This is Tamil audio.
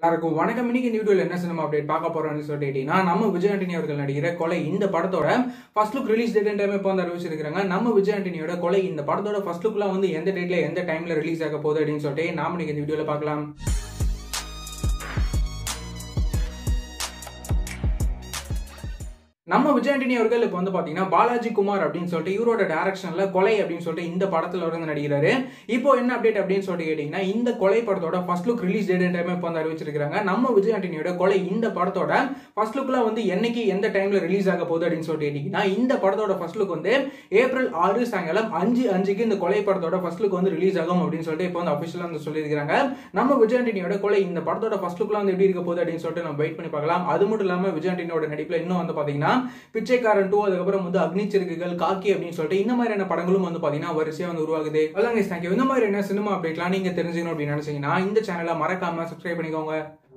எல்லாருக்கும் வணக்கம் இன்னைக்கு இந்த வீடியோல என்ன சினிமா அப்டேட் பார்க்க போறோம்னு சொல்லிட்டீங்கன்னா நம்ம விஜய் ஆண்டனி அவர்கள் நடிக்கிற கொலை இந்த படத்தோட first look release date time இப்போ வந்து அறிவிச்சிருக்காங்க நம்ம விஜய் ஆண்டனியோட கொலை இந்த படத்தோட ஃபர்ஸ்ட் லுக்லாம் வந்து எந்த டேட்ல எந்த டைம்ல ரிலீஸ் ஆக போகுது அப்படின்னு சொல்லிட்டு நாம இன்னைக்கு இந்த வீடியோல பார்க்கலாம் நம்ம விஜய் ஆண்டனி அவர்கள் இப்போ வந்து பாத்தீங்கன்னா பாலாஜி குமார் அப்படின்னு சொல்லிட்டு இவரோட டைரக்ஷன்ல கொலை அப்படின்னு சொல்லிட்டு இந்த படத்துல வந்து நடிக்கிறாரு இப்போ என்ன அப்டேட் அப்படின்னு சொல்லிட்டு கேட்டீங்கன்னா இந்த கொலை படத்தோட first look release date time இப்போ வந்து அறிவிச்சிருக்காங்க நம்ம விஜய் ஆண்டனியோட கொலை இந்த படத்தோட ஃபர்ஸ்ட் லுக்ல வந்து என்னைக்கு எந்த டைம்ல ரிலீஸ் ஆக போகுது அப்படின்னு சொல்லிட்டு கேட்டீங்கன்னா இந்த படத்தோட ஃபர்ஸ்ட் லுக் வந்து ஏப்ரல் ஆறு சாயங்காலம் அஞ்சு அஞ்சுக்கு இந்த கொலை படத்தோட ஃபர்ஸ்ட் லுக் வந்து ரிலீஸ் ஆகும் அப்படின்னு சொல்லிட்டு இப்போ வந்து அபிஷியலா வந்து சொல்லியிருக்காங்க நம்ம விஜய் ஆண்டனியோட கொலை இந்த படத்தோட ஃபர்ஸ்ட் லுக்ல வந்து எப்படி இருக்க போகுது அப்படின்னு சொல்லிட்டு நம்ம வெயிட் பண்ணி பார்க்கலாம் அது மட்டும் இல்லாம விஜய் ஆண்டனியோட நடிப்புல இன்னும் வந்து பாத்தீங்கன்னா பிச்சைக்காரன் டூ அதுக்கப்புறம் வந்து அக்னிச்சிறுக்குகள் காக்கி அப்படின்னு சொல்லிட்டு இந்த மாதிரியான படங்களும் வந்து பாத்தீங்கன்னா வரிசையா வந்து உருவாகுது அதான் தேங்க்யூ இந்த மாதிரி என்ன சினிமா அப்டேட்லாம் நீங்க தெரிஞ்சுக்கணும் அப்படின்னு நினைச்சீங்கன்னா இந்த சேனலை மறக்காம சப்ஸ்கிரைப் பண்ணிக்கோங்க